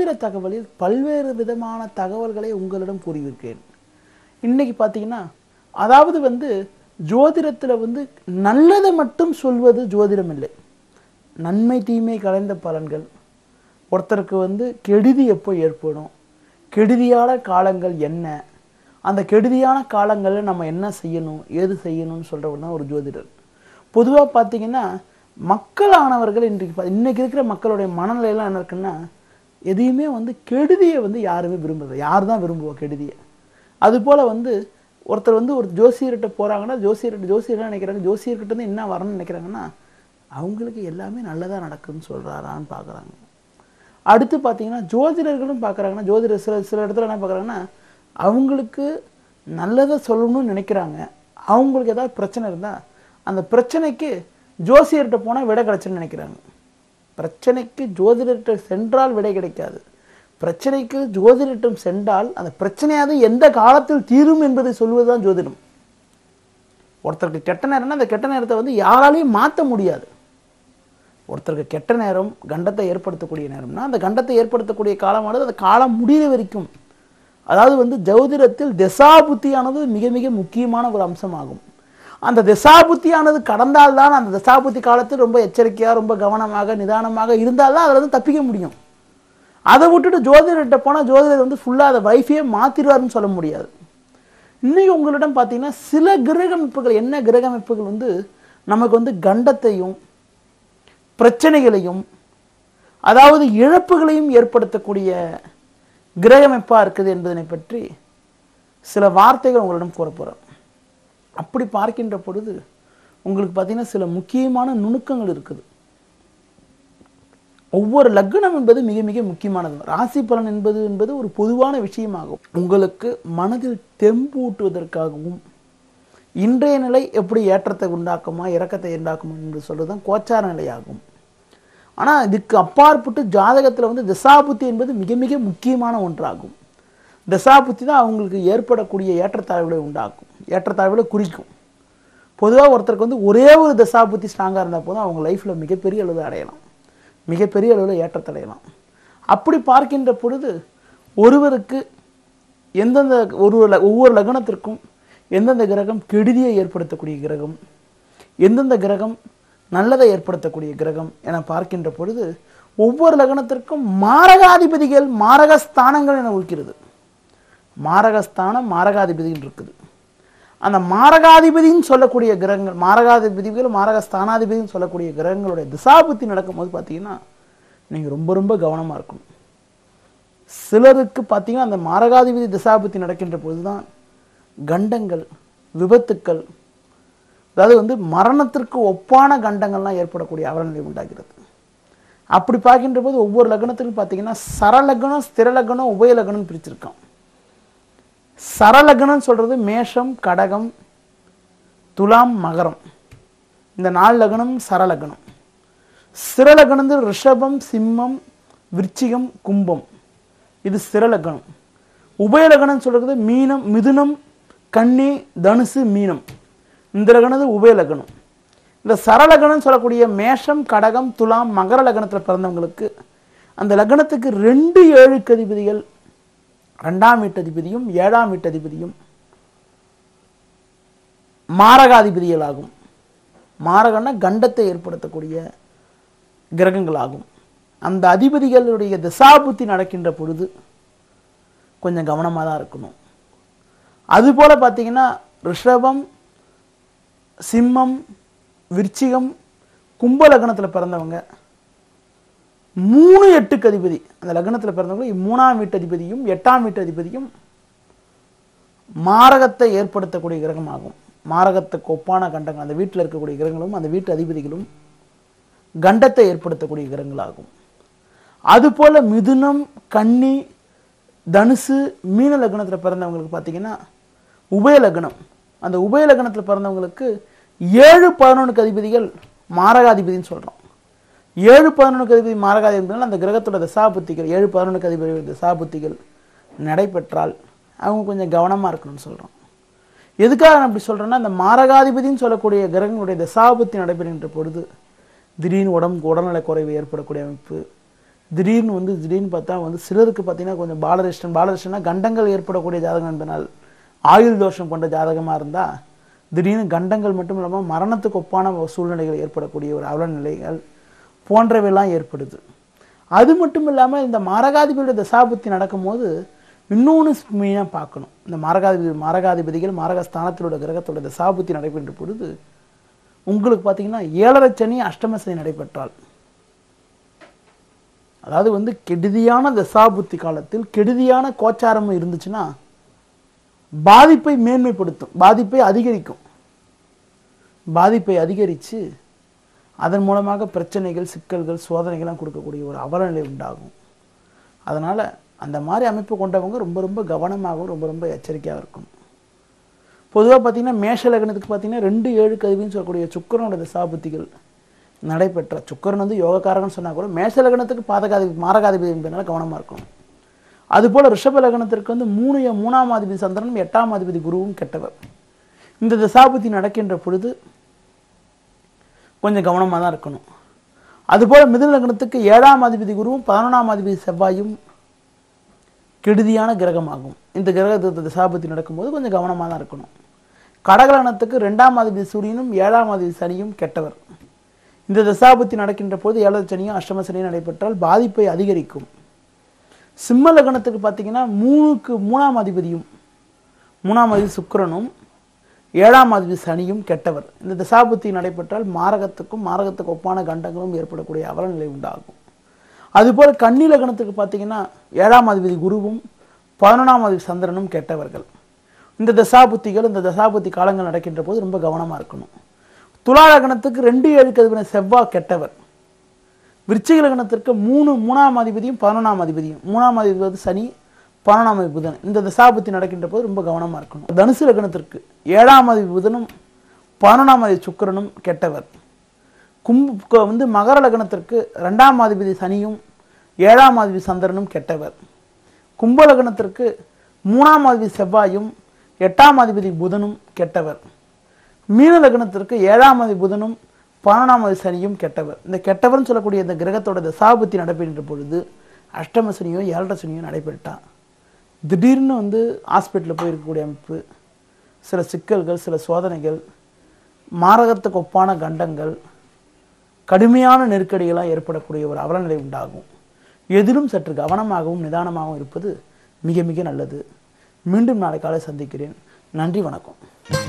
ஜோதிட தகவலில் பல்வேறு விதமான தகவல்களை உங்களிடம் கூறியிருக்கேன் இன்னைக்கு பார்த்தீங்கன்னா அதாவது வந்து ஜோதிடத்தில் வந்து நல்லதை மட்டும் சொல்வது ஜோதிடம் இல்லை நன்மை தீமை கலைந்த பலன்கள் ஒருத்தருக்கு வந்து கெடுதி எப்போ ஏற்படும் கெடுதியான காலங்கள் என்ன அந்த கெடுதியான காலங்களில் நம்ம என்ன செய்யணும் ஏது செய்யணும்னு சொல்கிறவர் தான் ஒரு ஜோதிடர் பொதுவாக பார்த்தீங்கன்னா மக்களானவர்கள் இன்றைக்கு பா- இன்னைக்கு இருக்கிற மக்களுடைய மனநிலையெல்லாம் என்ன இருக்குன்னா எதையுமே வந்து கெடுதியை வந்து யாருமே விரும்புறது யார் தான் விரும்புவா கெடுதியை அதுபோல் வந்து ஒருத்தர் வந்து ஒரு ஜோசியர்கிட்ட போகிறாங்கன்னா ஜோசியர்கிட்ட ஜோசியர் என்ன நினைக்கிறாங்க ஜோசியர்கிட்ட இருந்து என்ன வரணும்னு நினைக்கிறாங்கன்னா அவங்களுக்கு எல்லாமே நல்லதாக நடக்குதுன்னு சொல்கிறாரான்னு பார்க்குறாங்க அடுத்து பார்த்தீங்கன்னா ஜோதிடர்களும் பார்க்குறாங்கன்னா ஜோதிடர் சில சில இடத்துல என்ன பார்க்குறாங்கன்னா அவங்களுக்கு நல்லதை சொல்லணும்னு நினைக்கிறாங்க அவங்களுக்கு ஏதாவது பிரச்சனை இருந்தால் அந்த பிரச்சனைக்கு ஜோசியர்கிட்ட போனால் விடை கிடச்சுன்னு நினைக்கிறாங்க பிரச்சனைக்கு ஜோதிடர்கிட்ட சென்றால் விடை கிடைக்காது பிரச்சனைக்கு ஜோதிடரிடம் சென்றால் அந்த பிரச்சனையாவது எந்த காலத்தில் தீரும் என்பதை சொல்வதுதான் ஜோதிடம் ஒருத்தருக்கு கெட்ட நேரம்னா அந்த கெட்ட நேரத்தை வந்து யாராலையும் மாற்ற முடியாது ஒருத்தருக்கு கெட்ட நேரம் கண்டத்தை ஏற்படுத்தக்கூடிய நேரம்னா அந்த கண்டத்தை ஏற்படுத்தக்கூடிய காலமானது அந்த காலம் முடிகிற வரைக்கும் அதாவது வந்து ஜோதிடத்தில் திசாபுத்தியானது மிக மிக முக்கியமான ஒரு அம்சமாகும் அந்த திசாபுத்தியானது கடந்தால்தான் அந்த திசாபுத்தி காலத்தில் ரொம்ப எச்சரிக்கையாக ரொம்ப கவனமாக நிதானமாக இருந்தால் தான் அதில் வந்து தப்பிக்க முடியும் அதை விட்டுட்டு ஜோதிடர்கிட்ட போனால் ஜோதிடர் வந்து ஃபுல்லாக அதை வைஃபையே மாற்றிடுவாருன்னு சொல்ல முடியாது இன்னைக்கு உங்களிடம் பார்த்தீங்கன்னா சில கிரக அமைப்புகள் என்ன கிரக அமைப்புகள் வந்து நமக்கு வந்து கண்டத்தையும் பிரச்சனைகளையும் அதாவது இழப்புகளையும் ஏற்படுத்தக்கூடிய கிரகமைப்பாக இருக்குது என்பதனை பற்றி சில வார்த்தைகள் உங்களிடம் கூற போகிறேன் அப்படி பார்க்கின்ற பொழுது உங்களுக்கு பார்த்தீங்கன்னா சில முக்கியமான நுணுக்கங்கள் இருக்குது ஒவ்வொரு லக்னம் என்பது மிக மிக முக்கியமானது ராசி பலன் என்பது என்பது ஒரு பொதுவான விஷயமாகும் உங்களுக்கு மனதில் தெம்பூட்டுவதற்காகவும் இன்றைய நிலை எப்படி ஏற்றத்தை உண்டாக்குமா இறக்கத்தை உண்டாக்குமா என்று சொல்றது தான் கோச்சார நிலையாகும் ஆனால் இதுக்கு அப்பாற்பட்டு ஜாதகத்தில் வந்து திசாபுத்தி என்பது மிக மிக முக்கியமான ஒன்றாகும் திசாபுத்தி தான் அவங்களுக்கு ஏற்படக்கூடிய ஏற்றத்தாழ்வுகளை உண்டாக்கும் ஏற்றத்தாழ்வுகளை குறிக்கும் பொதுவாக ஒருத்தருக்கு வந்து ஒரே ஒரு தசாபுத்தி ஸ்ட்ராங்காக இருந்தால் போதும் அவங்க லைஃப்பில் மிகப்பெரிய அளவில் அடையலாம் மிகப்பெரிய அளவில் ஏற்றத்தடையலாம் அப்படி பார்க்கின்ற பொழுது ஒருவருக்கு எந்தெந்த ஒரு ல- ஒவ்வொரு லக்னத்திற்கும் எந்தெந்த கிரகம் கெடுதியை ஏற்படுத்தக்கூடிய கிரகம் எந்தெந்த கிரகம் நல்லதை ஏற்படுத்தக்கூடிய கிரகம் என பார்க்கின்ற பொழுது ஒவ்வொரு லக்னத்திற்கும் மாரகாதிபதிகள் மாரகஸ்தானங்கள் என இருக்கிறது மாரகஸ்தானம் மாரகாதிபதிகள் இருக்குது அந்த மாரகாதிபதின்னு சொல்லக்கூடிய கிரகங்கள் மாரகாதிபதிகள் மாரகஸ்தானாதிபதின்னு சொல்லக்கூடிய கிரகங்களுடைய திசாபுத்தி நடக்கும்போது பார்த்தீங்கன்னா நீங்கள் ரொம்ப ரொம்ப கவனமாக இருக்கணும் சிலருக்கு பார்த்தீங்கன்னா அந்த மாரகாதிபதி திசாபுத்தி நடக்கின்ற பொழுது தான் கண்டங்கள் விபத்துக்கள் அதாவது வந்து மரணத்திற்கு ஒப்பான கண்டங்கள்லாம் ஏற்படக்கூடிய அவலநிலை உண்டாகிறது அப்படி பார்க்கின்ற போது ஒவ்வொரு லக்னத்திலும் பார்த்தீங்கன்னா சரலக்னம் ஸ்திரலக்னம் உபயலக்னம் பிரிச்சிருக்கான் சரலக்னம் சொல்றது மேஷம் கடகம் துலாம் மகரம் இந்த நாலு லக்னம் சரலக்னம் சிரலக்னம் ரிஷபம் சிம்மம் விருச்சிகம் கும்பம் இது சிரலக்னம் உபயலக்னம் சொல்றது மீனம் மிதுனம் கன்னி தனுசு மீனம் இந்த லக்னது உபயலக்னம் இந்த சரலக்னம் சொல்லக்கூடிய மேஷம் கடகம் துலாம் மகர லக்னத்தில் பிறந்தவங்களுக்கு அந்த லக்னத்துக்கு ரெண்டு ஏழுக்கு அதிபதிகள் ரெண்டாம் வீட்டதிபதியும் ஏழாம் வீட்டதிபதியும் மாரகாதிபதிகளாகும் மாரகன்னா கண்டத்தை ஏற்படுத்தக்கூடிய கிரகங்களாகும் அந்த அதிபதிகளுடைய திசாபுத்தி நடக்கின்ற பொழுது கொஞ்சம் கவனமாக தான் இருக்கணும் அதுபோல பார்த்தீங்கன்னா ரிஷபம் சிம்மம் விருச்சிகம் கும்ப லக்னத்தில் பிறந்தவங்க மூணு எட்டுக்கு அதிபதி அந்த லக்னத்தில் பிறந்தவங்க மூணாம் வீட்டு அதிபதியும் எட்டாம் வீட்டு அதிபதியும் மாரகத்தை ஏற்படுத்தக்கூடிய கிரகமாகும் மாரகத்துக்கு ஒப்பான கண்டங்கள் அந்த வீட்டில் இருக்கக்கூடிய கிரகங்களும் அந்த வீட்டு அதிபதிகளும் கண்டத்தை ஏற்படுத்தக்கூடிய கிரகங்களாகும் அதுபோல மிதுனம் கன்னி தனுசு மீன லக்னத்தில் பிறந்தவங்களுக்கு பார்த்தீங்கன்னா உபய லக்னம் அந்த உபய லக்னத்தில் பிறந்தவங்களுக்கு ஏழு பதினொன்றுக்கு அதிபதிகள் மாரகாதிபதின்னு சொல்கிறோம் ஏழு பதினொன்றுக்கு அதிபதி மாரகாதிபதினால் அந்த கிரகத்தோட தசாபுத்திகள் ஏழு பதினொன்றுக்கு அதிபதி தசாபுத்திகள் நடைபெற்றால் அவங்க கொஞ்சம் கவனமாக இருக்கணும்னு சொல்கிறோம் எதுக்காக நான் அப்படி சொல்கிறேன்னா இந்த மாரகாதிபதின்னு சொல்லக்கூடிய கிரகங்களுடைய தசாபுத்தி நடைபெறுகின்ற பொழுது திடீர்னு உடம்பு உடல்நலை குறைவு ஏற்படக்கூடிய அமைப்பு திடீர்னு வந்து திடீர்னு பார்த்தா வந்து சிலருக்கு பார்த்தீங்கன்னா கொஞ்சம் பாலரிஷ்டன் பாலரிஷ்டனா கண்டங்கள் ஏற்படக்கூடிய ஜாதகம் என்பதனால் ஆயுள் தோஷம் கொண்ட ஜாதகமாக இருந்தால் திடீர்னு கண்டங்கள் மட்டும் இல்லாமல் மரணத்துக்கு ஒப்பான சூழ்நிலைகள் ஏற்படக்கூடிய ஒரு அவல நிலைகள் போன்றவையெல்லாம் ஏற்படுது அது மட்டும் இல்லாமல் இந்த மாரகாதிபதியோட தசாபுத்தி நடக்கும்போது இன்னொன்று மெயினாக பார்க்கணும் இந்த மாரகாதிபதி மாரகாதிபதிகள் மாரகஸ்தானத்திலோட கிரகத்தோட தசாபுத்தி நடைபெற்ற பொழுது உங்களுக்கு பார்த்தீங்கன்னா ஏழரை சனி அஷ்டம சனி நடைபெற்றால் அதாவது வந்து கெடுதியான தசாபுத்தி காலத்தில் கெடுதியான கோச்சாரம் இருந்துச்சுன்னா பாதிப்பை மேன்மைப்படுத்தும் பாதிப்பை அதிகரிக்கும் பாதிப்பை அதிகரித்து அதன் மூலமாக பிரச்சனைகள் சிக்கல்கள் சோதனைகள்லாம் கொடுக்கக்கூடிய ஒரு அவலநிலை உண்டாகும் அதனால் அந்த மாதிரி அமைப்பு கொண்டவங்க ரொம்ப ரொம்ப கவனமாகவும் ரொம்ப ரொம்ப எச்சரிக்கையாக இருக்கணும் பொதுவாக பார்த்தீங்கன்னா மேஷ லக்னத்துக்கு பார்த்தீங்கன்னா ரெண்டு ஏழு கதிவின்னு சொல்லக்கூடிய சுக்கரனோட தசாபுத்திகள் நடைபெற்ற சுக்கரன் வந்து யோகக்காரகன்னு சொன்னால் கூட மேஷ லக்னத்துக்கு பாதகாதிபதி மாரகாதிபதி என்பதனால கவனமாக இருக்கணும் அதுபோல் ரிஷப லக்னத்திற்கு வந்து மூணு மூணாம் அதிபதி சந்திரனும் எட்டாம் அதிபதி குருவும் கெட்டவர் இந்த தசாபுத்தி நடக்கின்ற பொழுது கொஞ்சம் கவனமாக தான் இருக்கணும் அதுபோல் மிதுன லக்னத்துக்கு ஏழாம் அதிபதி குருவும் பதினொன்றாம் அதிபதி செவ்வாயும் கெடுதியான கிரகமாகும் இந்த கிரகத்தை தசாபுத்தி நடக்கும்போது கொஞ்சம் கவனமாக தான் இருக்கணும் கடகலனத்துக்கு ரெண்டாம் அதிபதி சூரியனும் ஏழாம் அதிபதி சனியும் கெட்டவர் இந்த தசாபுத்தி நடக்கின்ற போது ஏழரை சனியும் அஷ்டம சனியும் நடைபெற்றால் பாதிப்பை அதிகரிக்கும் சிம்ம லக்னத்துக்கு பார்த்தீங்கன்னா மூணுக்கு மூணாம் அதிபதியும் மூணாம் அதிபதி சுக்கிரனும் ஏழாம் அதிபதி சனியும் கெட்டவர் இந்த தசாபுத்தி நடைபெற்றால் மாரகத்துக்கும் மாரகத்துக்கு ஒப்பான கண்டங்களும் ஏற்படக்கூடிய அவலநிலை உண்டாகும் அதுபோல் கன்னி லக்னத்துக்கு பார்த்தீங்கன்னா ஏழாம் அதிபதி குருவும் பதினொன்றாம் அதிபதி சந்திரனும் கெட்டவர்கள் இந்த தசாபுத்திகள் இந்த தசாபுத்தி காலங்கள் நடக்கின்ற போது ரொம்ப கவனமாக இருக்கணும் துலா லக்னத்துக்கு ரெண்டு ஏழு கதிவின செவ்வாய் கெட்டவர் விருச்சிக லக்னத்திற்கு மூணு மூணாம் அதிபதியும் பதினொன்றாம் அதிபதியும் மூணாம் அதிபதி வந்து சனி பதினொன்றாம் அதிபதி புதன் இந்த தசாபுத்தி நடக்கின்ற போது ரொம்ப கவனமாக இருக்கணும் தனுசு லக்னத்திற்கு ஏழாம் அதிபதி புதனும் பதினொன்றாம் அதிபதி சுக்கிரனும் கெட்டவர் கும்ப வந்து மகர லக்னத்திற்கு ரெண்டாம் அதிபதி சனியும் ஏழாம் அதிபதி சந்திரனும் கெட்டவர் கும்ப லக்னத்திற்கு மூணாம் அதிபதி செவ்வாயும் எட்டாம் அதிபதி புதனும் கெட்டவர் மீன லக்னத்திற்கு ஏழாம் அதிபதி புதனும் பதினொன்றாம் அதிபதி சனியும் கெட்டவர் இந்த கெட்டவர்னு சொல்லக்கூடிய இந்த கிரகத்தோட தசாபுத்தி நடைபெறுகின்ற பொழுது அஷ்டம சனியோ ஏழரை சனியோ நடைபெற்றா திடீர்னு வந்து ஹாஸ்பிட்டலில் போய் இருக்கக்கூடிய அமைப்பு சில சிக்கல்கள் சில சோதனைகள் மாரகத்துக்கு ஒப்பான கண்டங்கள் கடுமையான நெருக்கடிகளாக ஏற்படக்கூடிய ஒரு அவலநிலை உண்டாகும் எதிலும் சற்று கவனமாகவும் நிதானமாகவும் இருப்பது மிக மிக நல்லது மீண்டும் நாளை காலை சந்திக்கிறேன் நன்றி வணக்கம்